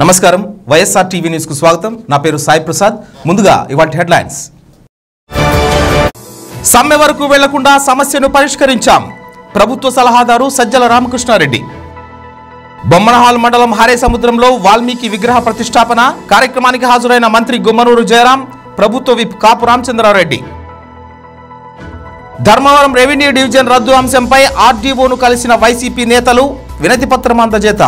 నమస్కారం YSR TV news కు స్వాగతం నా పేరు సాయి ప్రసాద్ ముందుగా ఇవాటి హెడ్లైన్స్ సమ్మె వరకు వెళ్లకుండా సమస్యను పరిష్కరించాం ప్రభుత్వ సలహాదారు సజ్జల రామకృష్ణారెడ్డి బొమ్మనహాల్ మండలం హారే సముద్రంలో వాల్మీకి విగ్రహ ప్రతిష్టాపన కార్యక్రమానికి హాజరైన మంత్రి గుమ్మనూరు జయరాం ప్రభుత్వ whip Kapu Ramachandra Reddy Dharmavaram revenue division రద్దు అంశంపై ఆర్డీఓను కలిసిన వైసీపీ నేతలు వినతి పత్రం అందజేత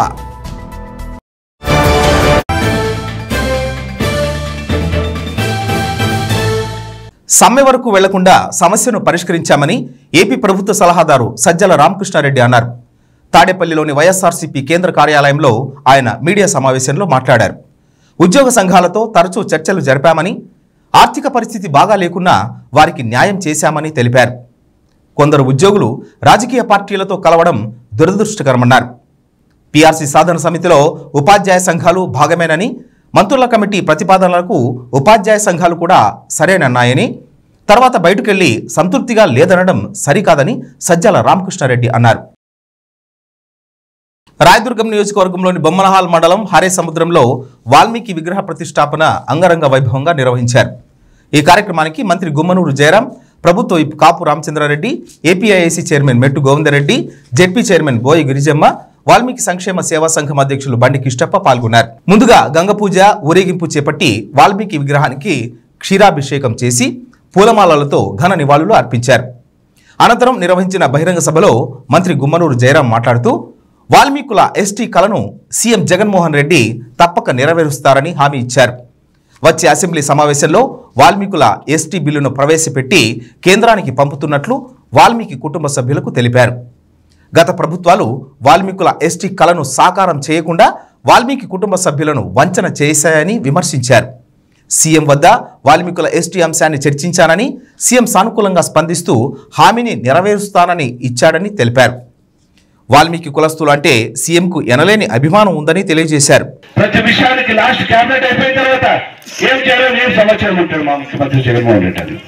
సమ్మె వరకు వెళ్లకుండా సమస్యను పరిష్కరించామని ఏపీ ప్రభుత్వ సలహాదారు సజ్జల రామకృష్ణారెడ్డి అన్నారు తాడేపల్లిలోని వైఎస్ఆర్సీపీ కేంద్ర కార్యాలయంలో ఆయన మీడియా సమావేశంలో మాట్లాడారు ఉద్యోగ సంఘాలతో తరచూ చర్చలు జరిపామని ఆర్థిక పరిస్థితి బాగా లేకున్నా వారికి న్యాయం చేశామని తెలిపారు కొందరు ఉద్యోగులు రాజకీయ పార్టీలతో కలవడం దురదృష్టకరమన్నారు పీఆర్సీ సాధన సమితిలో ఉపాధ్యాయ సంఘాలు భాగమేనని మంత్రుల కమిటీ ప్రతిపాదనలకు ఉపాధ్యాయ సంఘాలు కూడా సరేనన్నాయని తర్వాత బయటకెళ్లి సంతృప్తిగా లేదనడం సరికాదని సజ్జల రామకృష్ణారెడ్డి అన్నారు రాయదుర్గం నియోజకవర్గంలోని బొమ్మనహాల్ మండలం హరే సముద్రంలో వాల్మీకి విగ్రహ ప్రతిష్టాపన అంగరంగ వైభవంగా నిర్వహించారు ఈ కార్యక్రమానికి మంత్రి గుమ్మనూరు జయరాం ప్రభుత్వ whip Kapu Ramachandra Reddy APIIC chairman Mettu Govinda Reddy ZP chairman బోయి గిరిజమ్మ వాల్మీకి సంక్షేమ సేవా సంఘం అధ్యక్షులు బండి కిష్టప్ప పాల్గొన్నారు ముందుగా గంగ పూజ ఊరేగింపు చేపట్టి వాల్మీకి విగ్రహానికి క్షీరాభిషేకం చేసి పూలమాలలతో ఘన నివాళులు అర్పించారు అనంతరం నిర్వహించిన బహిరంగ సభలో మంత్రి గుమ్మనూరు జయరాం మాట్లాడుతూ వాల్మీకుల ఎస్టీ కలను సీఎం జగన్మోహన్ రెడ్డి తప్పక నెరవేరుస్తారని హామీ ఇచ్చారు వచ్చే అసెంబ్లీ సమావేశంలో వాల్మీకుల ఎస్టీ బిల్లును ప్రవేశపెట్టి కేంద్రానికి పంపుతున్నట్లు వాల్మీకి కుటుంబ సభ్యులకు తెలిపారు గత ప్రభుత్వాలు వాల్మీకుల ఎస్టీ కలను సాకారం చేయకుండా వాల్మీకి కుటుంబ సభ్యులను వంచన చేశాయని విమర్శించారు సీఎం వద్ద వాల్మీకుల ఎస్టీ అంశాన్ని చర్చించానని సీఎం సానుకూలంగా స్పందిస్తూ హామీని నెరవేరుస్తానని ఇచ్చాడని తెలిపారు వాల్మీకి కులస్తులు అంటే సీఎంకు ఎనలేని అభిమానం ఉందని తెలియజేశారు ప్రతి విషయానికి లాస్ట్ క్యాబినెట్ అయిపోయిన తర్వాత ఏం చేయాలని ఏం సమాచారం ఉంటాడు మా ముఖ్యమంత్రి జగన్మోహన్ రెడ్డి అని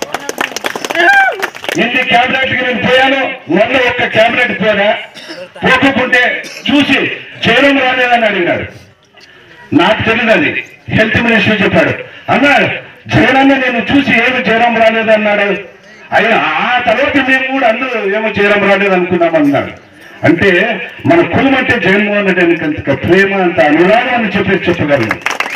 ఎన్ని క్యాబినెట్ కి నేను పోయాను మొన్న ఒక్క క్యాబినెట్ పోయినా పోకుంటే చూసి చేయడం రాలేదని అడిగినాడు నాకు తెలియదు అది హెల్త్ మినిస్టర్ చెప్పాడు అన్నాడు జగనన్న నేను చూసి ఏమి చేయడం రాలేదు అన్నాడు అయినా ఆ తర్వాత మేము కూడా అందరూ ఏమో చేయడం రాలేదు అనుకున్నాం అన్నాడు అంటే మన కులం అంటే జగన్మోహన్ రెడ్డి అని అంత ప్రేమ అంత అనురాగం అని చెప్పేసి చెప్పగలను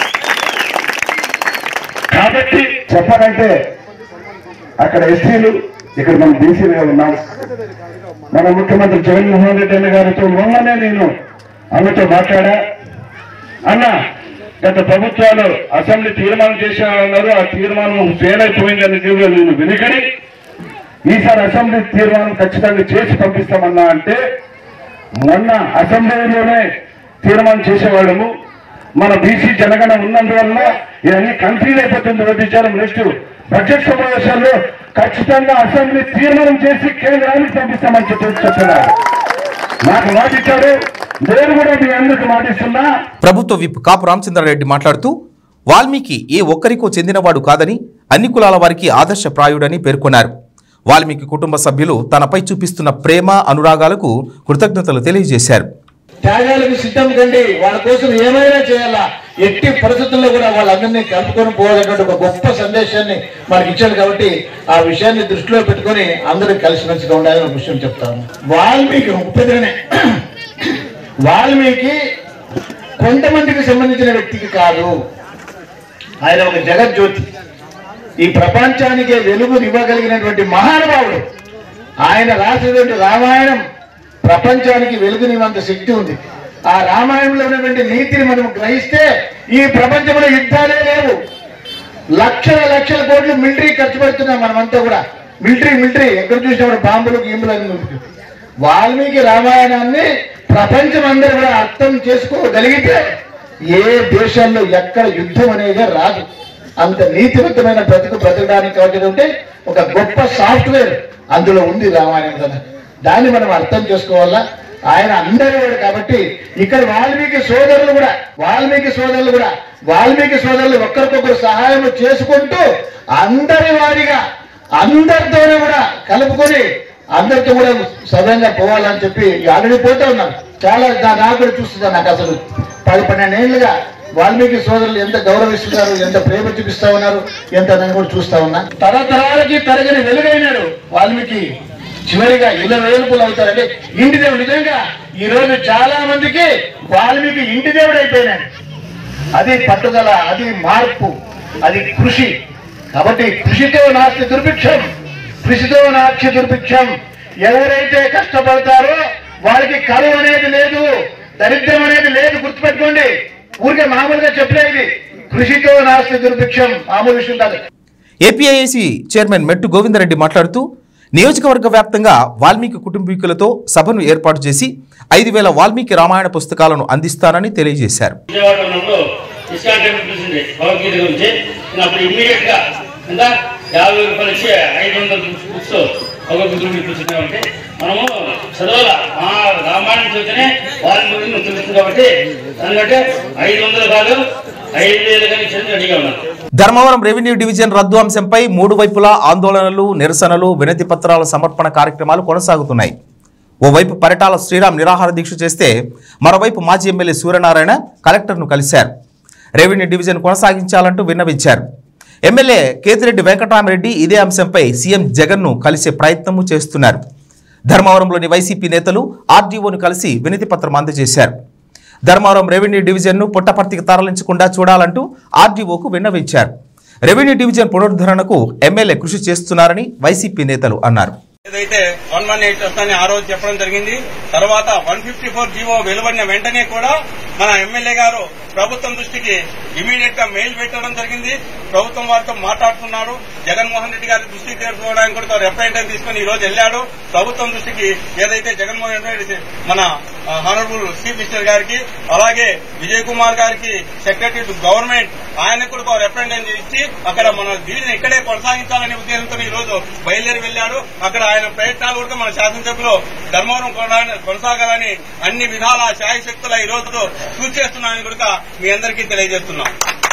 కాబట్టి చెప్పాలంటే అక్కడ ఎస్సీలు ఇక్కడ మనం బీసీలుగా ఉన్నాం మన ముఖ్యమంత్రి జగన్మోహన్ రెడ్డి అన్న గారితో మొన్ననే నేను అన్నతో మాట్లాడా అన్న గత ప్రభుత్వాలు అసెంబ్లీ తీర్మానం చేశారన్నారు ఆ తీర్మానం ఫెయిల్ అయిపోయిందని చెప్పి నేను వెనుకడి ఈసారి అసెంబ్లీ తీర్మానం ఖచ్చితంగా చేసి పంపిస్తామన్నా అంటే మొన్న అసెంబ్లీలోనే తీర్మానం చేసేవాళ్ళము మన బీసీ జనగణ ఉన్నందువల్ల ఇవన్నీ కన్ఫ్యూజ్ అయిపోతుంది విచారం నెక్స్ట్ బడ్జెట్ సమావేశాల్లో ఖచ్చితంగా అసెంబ్లీ తీర్మానం చేసి కేంద్రానికి పంపిస్తామని చెప్పి చెప్తున్నారు నాకు మాట ఇచ్చాడు నేను కూడా మీ అందరికి మాటిస్తున్నా ప్రభుత్వ విప్ కాపు రామచంద్రారెడ్డి మాట్లాడుతూ వాల్మీకి ఏ ఒక్కరికో చెందినవాడు కాదని అన్ని కులాల వారికి ఆదర్శప్రాయుడని పేర్కొన్నారు వాల్మీకి కుటుంబ సభ్యులు తనపై చూపిస్తున్న ప్రేమ అనురాగాలకు కృతజ్ఞతలు తెలియజేశారు త్యాగాలకు సిద్ధం కండి వాళ్ళ కోసం ఏమైనా చేయాలా ఎట్టి పరిస్థితుల్లో కూడా వాళ్ళందరినీ కలుపుకొని పోవాలన్నటువంటి ఒక గొప్ప సందేశాన్ని మనకి ఇచ్చాడు కాబట్టి ఆ విషయాన్ని దృష్టిలో పెట్టుకొని అందరూ కలిసిమెలిసిగా ఉండాలని ఒక విషయం చెప్తాను వాల్మీకి ఉపేదనే వాల్మీకి కొంతమందికి సంబంధించిన వ్యక్తికి కాదు ఆయన ఒక జగజ్యోతి ఈ ప్రపంచానికే వెలుగునివ్వగలిగినటువంటి మహానుభావుడు ఆయన రాసినటువంటి రామాయణం ప్రపంచానికి వెలుగునివ్వంత శక్తి ఉంది ఆ రామాయణంలో ఉన్నటువంటి నీతిని మనం గ్రహిస్తే ఈ ప్రపంచంలో యుద్ధాలే లేవు లక్షల లక్షల కోట్లు మిలిటరీ ఖర్చు పెడుతున్నాం మనమంతా కూడా మిలిటరీ మిలిటరీ ఎక్కడ చూసినప్పుడు బాంబులు గీంబులు అని ఉంటుంది. వాల్మీకి రామాయణాన్ని ప్రపంచం అందరూ కూడా అర్థం చేసుకోగలిగితే ఏ దేశాల్లో ఎక్కడ యుద్ధం అనేది రాదు అంత నీతివంతమైన బ్రతుకు బ్రతకడానికి కావాల్సి ఉంటే ఒక గొప్ప సాఫ్ట్వేర్ అందులో ఉంది రామాయణం కదా దాన్ని మనం అర్థం చేసుకోవాలా ఆయన అందరి వాడు కాబట్టి ఇక్కడ వాల్మీకి సోదరులు కూడా వాల్మీకి సోదరులు కూడా వాల్మీకి సోదరులు ఒకరికొకరు సహాయం చేసుకుంటూ అందరి వారిగా అందరితోనే కూడా కలుపుకొని అందరితో కూడా సవ్యంగా పోవాలని చెప్పి ఆల్రెడీ పోతే ఉన్నాను చాలా నా- నాకు కూడా చూస్తున్నాను నాకు అసలు పది పన్నెండేళ్లుగా వాల్మీకి సోదరులు ఎంత గౌరవిస్తున్నారు ఎంత ప్రేమ చూపిస్తా ఉన్నారు ఎంత నేను కూడా చూస్తా ఉన్నా తరతరాలకి తరగని వెలుగైనాడు వాల్మీకి చివరిగా ఇళ్ళ వేలుపులు అవుతారంటే ఇంటి దేవుడు నిజంగా ఈ రోజు చాలా మందికి వాల్మీకి ఇంటి దేవుడు అయిపోయినాడు అది పట్టుదల అది మార్పు అది కృషి కాబట్టి కృషితో నాస్తి దుర్భిక్షం కృషితో నాస్తి దుర్భిక్షం ఎవరైతే కష్టపడతారో వారికి కరువు అనేది లేదు దరిద్రం అనేది లేదు గుర్తుపెట్టుకోండి ఊరికే మామూలుగా చెప్పలేదు కృషితో నాస్తి దుర్భిక్షం మామూలు విషయం కాదు ఏపీఐఏసీ చైర్మన్ మెట్టు గోవిందరెడ్డి మాట్లాడుతూ నియోజకవర్గ వ్యాప్తంగా వాల్మీకి కుటుంబీకులతో సభను ఏర్పాటు చేసి ఐదు వేల వాల్మీకి రామాయణ పుస్తకాలను అందిస్తానని తెలియజేశారు విజయవాడ ఉన్నప్పుడు ఇస్కాన్ టెంపుల్ చూసింది భగవద్గీత గురించి నేను అప్పుడు ఇమ్మీడియట్ గా ఎంత యాభై రూపాయలు ఇచ్చి ఐదు వందల బుక్స్ భగవద్గీత గురించి కూర్చున్నామంటే మనము చదవాల ఆ రామాయణం చదివితేనే వారి గురించి తెలుస్తుంది కాబట్టి దానికంటే ఐదు వందలు కాదు ఐదు వేలు కానీ చదివి రెడీగా ఉన్నారు ధర్మవరం రెవెన్యూ డివిజన్ రద్దు అంశంపై మూడు వైపులా ఆందోళనలు నిరసనలు వినతి పత్రాల సమర్పణ కార్యక్రమాలు కొనసాగుతున్నాయి ఓవైపు పరిటాల శ్రీరామ్ నిరాహార దీక్ష చేస్తే మరోవైపు మాజీ ఎమ్మెల్యే సూర్యనారాయణ కలెక్టర్ను కలిశారు రెవెన్యూ డివిజన్ కొనసాగించాలంటూ విన్నవించారు ఎమ్మెల్యే కేతిరెడ్డి వెంకటరామరెడ్డి ఇదే అంశంపై సీఎం జగన్ను కలిసే ప్రయత్నము చేస్తున్నారు ధర్మవరంలోని వైసీపీ నేతలు ఆర్డీఓను కలిసి వినతి పత్రం అందజేశారు ధర్మవరం రెవెన్యూ డివిజన్ను పుట్టపర్తికి తరలించకుండా చూడాలంటూ ఆర్డీఓకు విన్నవించారు రెవెన్యూ డివిజన్ పునరుద్ధరణకు ఎమ్మెల్యే కృషి చేస్తున్నారని వైసీపీ నేతలు అన్నారు ఏదైతే వన్ వన్ ఎయిట్ వస్తాయని ఆ రోజు చెప్పడం జరిగింది తర్వాత వన్ ఫిఫ్టీ ఫోర్ జీవో వెలువడిన వెంటనే కూడా మన ఎమ్మెల్యే గారు ప్రభుత్వం దృష్టికి ఇమీడియట్ గా మెయిల్ పెట్టడం జరిగింది ప్రభుత్వం వారితో మాట్లాడుతున్నాడు జగన్మోహన్ రెడ్డి గారి దృష్టికి చేరుకోవడానికి కూడా రిప్రజెంటేటివ్ తీసుకుని ఈ రోజు వెళ్ళాడు ప్రభుత్వం దృష్టికి ఏదైతే జగన్మోహన్ రెడ్డి మన హానరబుల్ చీఫ్ మినిస్టర్ గారికి అలాగే విజయ్ కుమార్ గారికి సెక్రటరీ టు గవర్నమెంట్ ఆయనకు కూడా ఒక రిప్రజెంటేటివ్ ఇచ్చి అక్కడ మన దీనిని ఇక్కడే కొనసాగించాలనే ఉద్దేశంతో ఈ రోజు బయలుదేరి వెళ్ళాడు అక్కడ ఆయన ప్రయత్నాలు కూడా మన శాసనసభ్యులు ధర్మవరం కొన- కొనసాగాలని అన్ని విధాల శాయశక్తుల ఈ రోజు కృషి చేస్తున్నానని కూడా మీ అందరికీ తెలియజేస్తున్నాం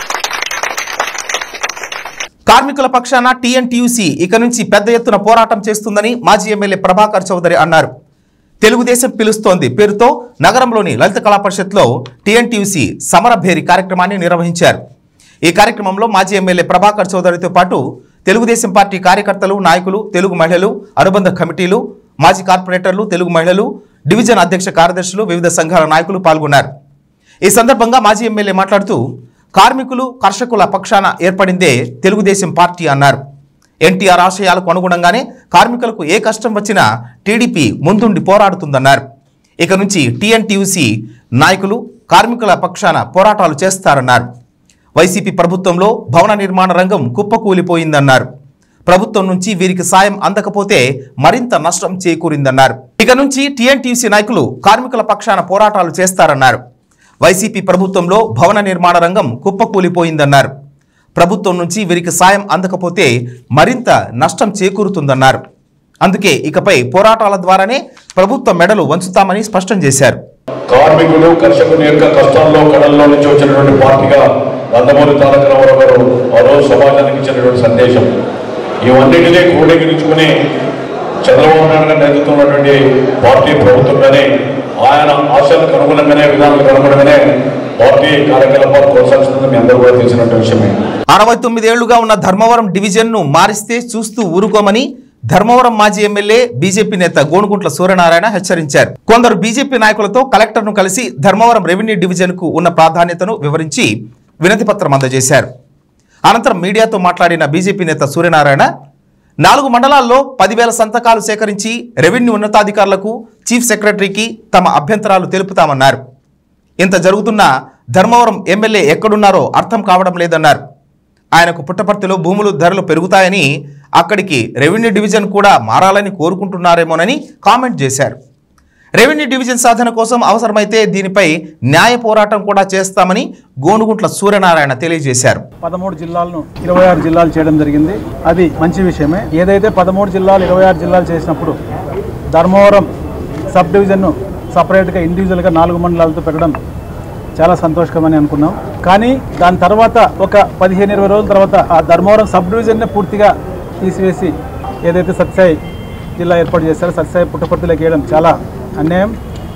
కార్మికుల పక్షాన టీఎన్టీయూసీ ఇక నుంచి పెద్ద ఎత్తున పోరాటం చేస్తుందని మాజీ ఎమ్మెల్యే ప్రభాకర్ చౌదరి అన్నారు తెలుగుదేశం పిలుస్తోంది పేరుతో నగరంలోని లలిత కళా పరిషత్లో టీఎన్టీయూసీ సమరభేరి కార్యక్రమాన్ని నిర్వహించారు ఈ కార్యక్రమంలో మాజీ ఎమ్మెల్యే ప్రభాకర్ చౌదరితో పాటు తెలుగుదేశం పార్టీ కార్యకర్తలు నాయకులు తెలుగు మహిళలు అనుబంధ కమిటీలు మాజీ కార్పొరేటర్లు తెలుగు మహిళలు డివిజన్ అధ్యక్ష కార్యదర్శులు వివిధ సంఘాల నాయకులు పాల్గొన్నారు ఈ సందర్భంగా మాజీ ఎమ్మెల్యే మాట్లాడుతూ కార్మికులు కర్షకుల పక్షాన ఏర్పడిందే తెలుగుదేశం పార్టీ అన్నారు ఎన్టీఆర్ ఆశయాలకు అనుగుణంగానే కార్మికులకు ఏ కష్టం వచ్చినా టీడీపీ ముందుండి పోరాడుతుందన్నారు ఇక నుంచి టీఎన్టీయూసీ నాయకులు కార్మికుల పక్షాన పోరాటాలు చేస్తారన్నారు వైసీపీ ప్రభుత్వంలో భవన నిర్మాణ రంగం కుప్పకూలిపోయిందన్నారు ప్రభుత్వం నుంచి వీరికి సాయం అందకపోతే మరింత నష్టం చేకూరిందన్నారు ఇక నుంచి టీఎన్టీయూసీ నాయకులు కార్మికుల పక్షాన పోరాటాలు చేస్తారన్నారు వైసీపీ ప్రభుత్వంలో భవన నిర్మాణ రంగం కుప్పకూలిపోయిందన్నారు ప్రభుత్వం నుంచి వీరికి సాయం అందకపోతే మరింత నష్టం చేకూరుతుందన్నారు అందుకే ఇకపై పోరాటాల ద్వారానే ప్రభుత్వ మెడలు వంచుతామని స్పష్టం చేశారు కార్మికులు కర్షకుని యొక్క కష్టంలో కడల్లో నుంచి వచ్చినటువంటి పార్టీగా నందమూరి తారక రామారావు గారు ఆ రోజు సమాజానికి ఇచ్చినటువంటి సందేశం ఇవన్నిటినీ క్రోడీకరించుకుని చంద్రబాబు నాయుడు గారి నేతృత్వం ఉన్నటువంటి పార్టీ ప్రభుత్వంగానే ఆయన ఆశలకు అనుగుణంగానే విధానాలకు అనుగుణంగానే పార్టీ కార్యకలాపాలు కొనసాగుతుందని మీ అందరూ కూడా తెలిసినటువంటి విషయమే అరవై తొమ్మిదేళ్లుగా ఉన్న ధర్మవరం డివిజన్ను మారిస్తే చూస్తూ ఊరుకోమని ధర్మవరం మాజీ ఎమ్మెల్యే బీజేపీ నేత గోనుగుంట్ల సూర్యనారాయణ హెచ్చరించారు కొందరు బీజేపీ నాయకులతో కలెక్టర్ను కలిసి ధర్మవరం రెవెన్యూ డివిజన్కు ఉన్న ప్రాధాన్యతను వివరించి వినతి పత్రం అందజేశారు అనంతరం మీడియాతో మాట్లాడిన బీజేపీ నేత సూర్యనారాయణ నాలుగు మండలాల్లో పదివేల సంతకాలు సేకరించి రెవెన్యూ ఉన్నతాధికారులకు చీఫ్ సెక్రటరీకి తమ అభ్యంతరాలు తెలుపుతామన్నారు ఇంత జరుగుతున్నా ధర్మవరం ఎమ్మెల్యే ఎక్కడున్నారో అర్థం కావడం లేదన్నారు ఆయనకు పుట్టపర్తిలో భూములు ధరలు పెరుగుతాయని అక్కడికి రెవెన్యూ డివిజన్ కూడా మారాలని కోరుకుంటున్నారేమోనని కామెంట్ చేశారు రెవెన్యూ డివిజన్ సాధన కోసం అవసరమైతే దీనిపై న్యాయ పోరాటం కూడా చేస్తామని గోనుగుంట్ల సూర్యనారాయణ తెలియజేశారు పదమూడు జిల్లాలను ఇరవై ఆరు జిల్లాలు చేయడం జరిగింది అది మంచి విషయమే ఏదైతే పదమూడు జిల్లాలు ఇరవై ఆరు జిల్లాలు చేసినప్పుడు ధర్మవరం సబ్ డివిజన్ను సపరేట్గా ఇండివిజువల్గా నాలుగు మండలాలతో పెట్టడం చాలా సంతోషకరమని అనుకున్నాం కానీ దాని తర్వాత ఒక పదిహేను ఇరవై రోజుల తర్వాత ఆ ధర్మవరం సబ్ డివిజన్నే పూర్తిగా తీసివేసి ఏదైతే సత్సాయి జిల్లా ఏర్పాటు చేశారో సత్సాయి పుట్టపర్తిలోకి వేయడం చాలా అన్యాయం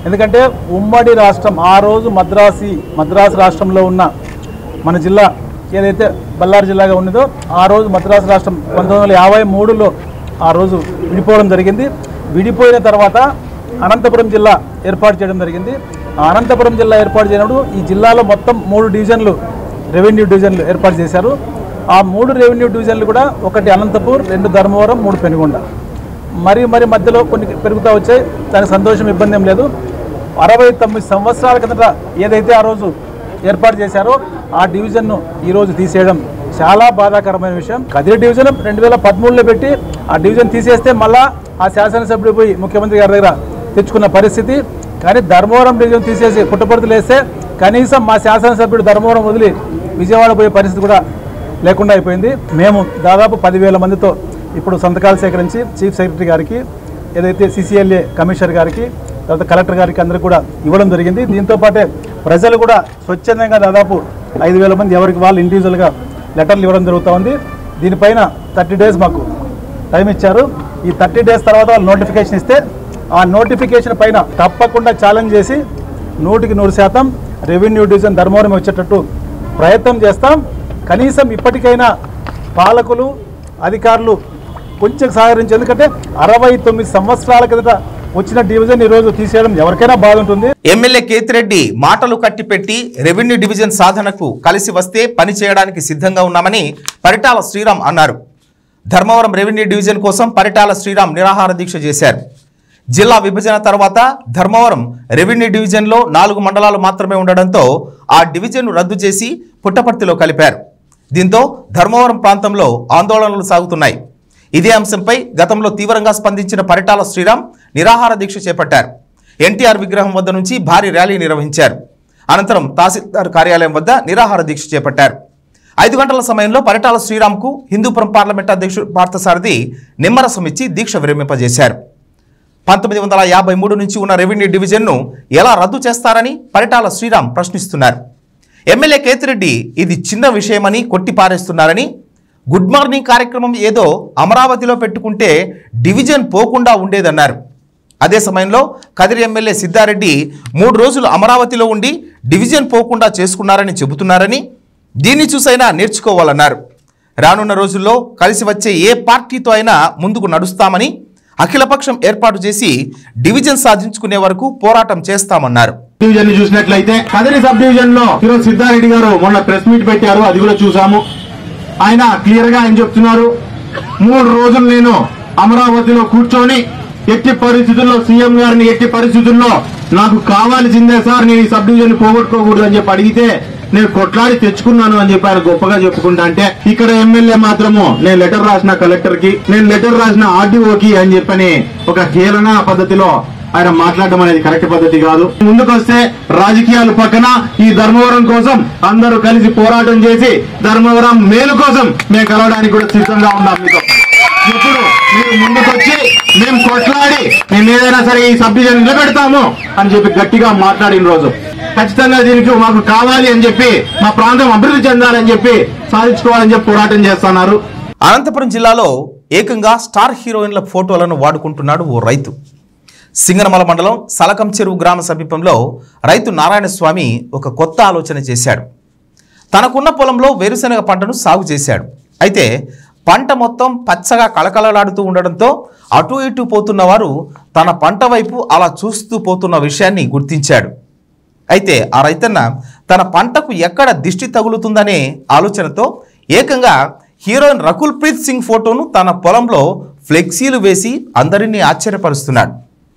ఎందుకంటే ఉమ్మడి రాష్ట్రం ఆ రోజు మద్రాసి మద్రాసు రాష్ట్రంలో ఉన్న మన జిల్లా ఏదైతే బళ్ళారి జిల్లాగా ఉన్నదో ఆ రోజు మద్రాసు రాష్ట్రం పంతొమ్మిది వందల యాభై మూడులో ఆ రోజు విడిపోవడం జరిగింది విడిపోయిన తర్వాత అనంతపురం జిల్లా ఏర్పాటు చేయడం జరిగింది ఆ అనంతపురం జిల్లా ఏర్పాటు చేయనప్పుడు ఈ జిల్లాలో మొత్తం మూడు డివిజన్లు రెవెన్యూ డివిజన్లు ఏర్పాటు చేశారు ఆ మూడు రెవెన్యూ డివిజన్లు కూడా ఒకటి అనంతపూర్ రెండు ధర్మవరం మూడు పెనుగొండ మరి మరి మధ్యలో కొన్ని పెరుగుతూ వచ్చాయి దానికి సంతోషం ఇబ్బంది ఏం లేదు అరవై తొమ్మిది సంవత్సరాల కిందట ఏదైతే ఆ రోజు ఏర్పాటు చేశారో ఆ డివిజన్ను ఈరోజు తీసేయడం చాలా బాధాకరమైన విషయం కదిరి డివిజన్ రెండు వేల పదమూడులో పెట్టి ఆ డివిజన్ తీసేస్తే మళ్ళా ఆ శాసనసభ్యుడు పోయి ముఖ్యమంత్రి గారి దగ్గర తెచ్చుకున్న పరిస్థితి కానీ ధర్మవరం డివిజన్ తీసేసి పుట్టపర్తులు వేస్తే కనీసం మా శాసనసభ్యుడు ధర్మవరం వదిలి విజయవాడ పోయే పరిస్థితి కూడా లేకుండా అయిపోయింది మేము దాదాపు పదివేల మందితో ఇప్పుడు సంతకాలు సేకరించి చీఫ్ సెక్రటరీ గారికి ఏదైతే సిసిఎల్ఏ కమిషనర్ గారికి తర్వాత కలెక్టర్ గారికి అందరికీ కూడా ఇవ్వడం జరిగింది దీంతో పాటే ప్రజలు కూడా స్వచ్ఛందంగా దాదాపు ఐదు వేల మంది ఎవరికి వాళ్ళు ఇండివిజువల్గా లెటర్లు ఇవ్వడం జరుగుతూ ఉంది దీనిపైన థర్టీ డేస్ మాకు టైం ఇచ్చారు ఈ థర్టీ డేస్ తర్వాత వాళ్ళు నోటిఫికేషన్ ఇస్తే ఆ నోటిఫికేషన్ పైన తప్పకుండా ఛాలెంజ్ చేసి నూటికి నూరు శాతం రెవెన్యూ డివిజన్ ధర్మవరం వచ్చేటట్టు ప్రయత్నం చేస్తాం కనీసం ఇప్పటికైనా పాలకులు అధికారులు కొంచెం సహకరించి ఎందుకంటే అరవై తొమ్మిది సంవత్సరాల కిందట వచ్చిన డివిజన్ ఈరోజు తీసేయడం ఎవరికైనా బాగుంటుంది ఎమ్మెల్యే కేతిరెడ్డి మాటలు కట్టిపెట్టి రెవెన్యూ డివిజన్ సాధనకు కలిసి వస్తే పని చేయడానికి సిద్ధంగా ఉన్నామని పరిటాల శ్రీరామ్ అన్నారు ధర్మవరం రెవెన్యూ డివిజన్ కోసం పరిటాల శ్రీరామ్ నిరాహార దీక్ష చేశారు జిల్లా విభజన తర్వాత ధర్మవరం రెవెన్యూ డివిజన్లో నాలుగు మండలాలు మాత్రమే ఉండడంతో ఆ డివిజన్ను రద్దు చేసి పుట్టపర్తిలో కలిపారు దీంతో ధర్మవరం ప్రాంతంలో ఆందోళనలు సాగుతున్నాయి ఇదే అంశంపై గతంలో తీవ్రంగా స్పందించిన పరిటాల శ్రీరామ్ నిరాహార దీక్ష చేపట్టారు ఎన్టీఆర్ విగ్రహం వద్ద నుంచి భారీ ర్యాలీ నిర్వహించారు అనంతరం తహసీల్దార్ కార్యాలయం వద్ద నిరాహార దీక్ష చేపట్టారు ఐదు గంటల సమయంలో పరిటాల శ్రీరామ్కు హిందూపురం పార్లమెంట్ అధ్యక్షుడు పార్థసారథి నిమ్మరసం ఇచ్చి దీక్ష విరమింపజేశారు పంతొమ్మిది వందల యాభై మూడు నుంచి ఉన్న రెవెన్యూ డివిజన్ను ఎలా రద్దు చేస్తారని పరిటాల శ్రీరామ్ ప్రశ్నిస్తున్నారు ఎమ్మెల్యే కేతిరెడ్డి ఇది చిన్న విషయమని కొట్టిపారేస్తున్నారని గుడ్ మార్నింగ్ కార్యక్రమం ఏదో అమరావతిలో పెట్టుకుంటే డివిజన్ పోకుండా ఉండేదన్నారు అదే సమయంలో కదిరి ఎమ్మెల్యే సిద్ధారెడ్డి మూడు రోజులు అమరావతిలో ఉండి డివిజన్ పోకుండా చేసుకున్నారని చెబుతున్నారని దీన్ని చూసైనా నేర్చుకోవాలన్నారు రానున్న రోజుల్లో కలిసి వచ్చే ఏ పార్టీతో అయినా ముందుకు నడుస్తామని అఖిలపక్షం ఏర్పాటు చేసి డివిజన్ సాధించుకునే వరకు పోరాటం చేస్తామన్నారు డివిజన్ ని చూసినట్లయితే కదిరి సబ్ డివిజన్ లో ఈరోజు సిద్ధారెడ్డి గారు మొన్న ప్రెస్ మీట్ పెట్టారు అది కూడా చూసాము ఆయన క్లియర్ గా ఆయన చెప్తున్నారు మూడు రోజులు నేను అమరావతిలో కూర్చొని ఎట్టి పరిస్థితుల్లో సీఎం గారిని ఎట్టి పరిస్థితుల్లో నాకు కావాల్సిందే సార్ నేను ఈ సబ్ డివిజన్ పోగొట్టుకోకూడదు అని చెప్పి అడిగితే నేను కొట్లాడి తెచ్చుకున్నాను అని చెప్పి ఆయన గొప్పగా చెప్పుకుంటా అంటే ఇక్కడ ఎమ్మెల్యే మాత్రము నేను లెటర్ రాసిన కలెక్టర్ కి నేను లెటర్ రాసిన ఆర్డీఓకి అని చెప్పని ఒక హేళన పద్ధతిలో ఆయన మాట్లాడడం అనేది కరెక్ట్ పద్ధతి కాదు ముందుకొస్తే రాజకీయాలు పక్కన ఈ ధర్మవరం కోసం అందరూ కలిసి పోరాటం చేసి ధర్మవరం మేలు కోసం మేము కలవడానికి కూడా సిద్ధంగా ఉన్నాం మీతో ఇప్పుడు మీరు ముందుకొచ్చి మేము కొట్లాడి మేము ఏదైనా సరే ఈ సబ్ డివిజన్ నిలబెడతాము అని చెప్పి గట్టిగా మాట్లాడిన రోజు ఖచ్చితంగా దీనికి మాకు కావాలి అని చెప్పి మా ప్రాంతం అభివృద్ధి చెందాలని చెప్పి సాధించుకోవాలని చెప్పి పోరాటం చేస్తున్నారు అనంతపురం జిల్లాలో ఏకంగా స్టార్ హీరోయిన్ల ఫోటోలను వాడుకుంటున్నాడు ఓ రైతు సింగనమల మండలం సలకం చెరువు గ్రామ సమీపంలో రైతు నారాయణ స్వామి ఒక కొత్త ఆలోచన చేశాడు తనకున్న పొలంలో వేరుశనగ పంటను సాగు చేశాడు అయితే పంట మొత్తం పచ్చగా కళకళలాడుతూ ఉండడంతో అటు ఇటు పోతున్న వారు తన పంట వైపు అలా చూస్తూ పోతున్న విషయాన్ని గుర్తించాడు అయితే ఆ రైతన్న తన పంటకు ఎక్కడ దిష్టి తగులుతుందనే ఆలోచనతో ఏకంగా హీరోయిన్ రకుల్ ప్రీత్ సింగ్ ఫోటోను తన పొలంలో ఫ్లెక్సీలు వేసి అందరినీ ఆశ్చర్యపరుస్తున్నాడు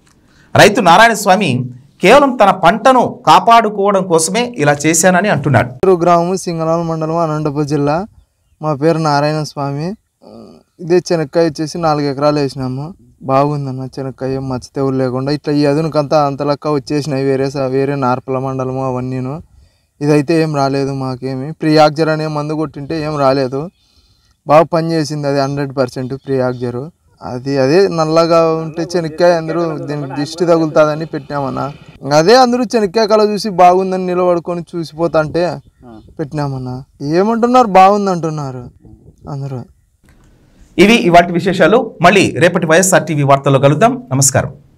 రైతు నారాయణ స్వామి కేవలం తన పంటను కాపాడుకోవడం కోసమే ఇలా చేశానని అంటున్నాడు చిత్తూరు గ్రామం సింగనాల మండలం అనంతపురం జిల్లా మా పేరు నారాయణ స్వామి ఆ, ఇదే చెనక్కాయ వచ్చేసి నాలుగు ఎకరాలు వేసినాము బాగుందన్న చెనక్కాయ మచ్చ తెగులు లేకుండా ఇట్లా ఈ అదునుకంతా అంత లెక్క వచ్చేసినాయి వేరే స- వేరే నార్పల మండలము అవన్నీను ఇదైతే ఏం రాలేదు మాకేమి ప్రియాక్జర్ అనే మందు కొట్టింటే ఏం రాలేదు బాగా పనిచేసింది అది హండ్రెడ్ పర్సెంట్ ప్రియాక్జరు అది అదే నల్లగా ఉంటే చెనక్కాయ అందరూ దీనికి దిష్టి తగులుతుందని పెట్టినామన్నా అదే అందరూ చెనక్కాయ కళ చూసి బాగుందని నిలబడుకొని చూసిపోతాంటే పెట్టినామన్నా ఏమంటున్నారు బాగుంది అంటున్నారు అందరూ ఇవి ఇవాటి విశేషాలు మళ్ళీ రేపటి వైఎస్ఆర్ టీవీ వార్తల్లో కలుద్దాం నమస్కారం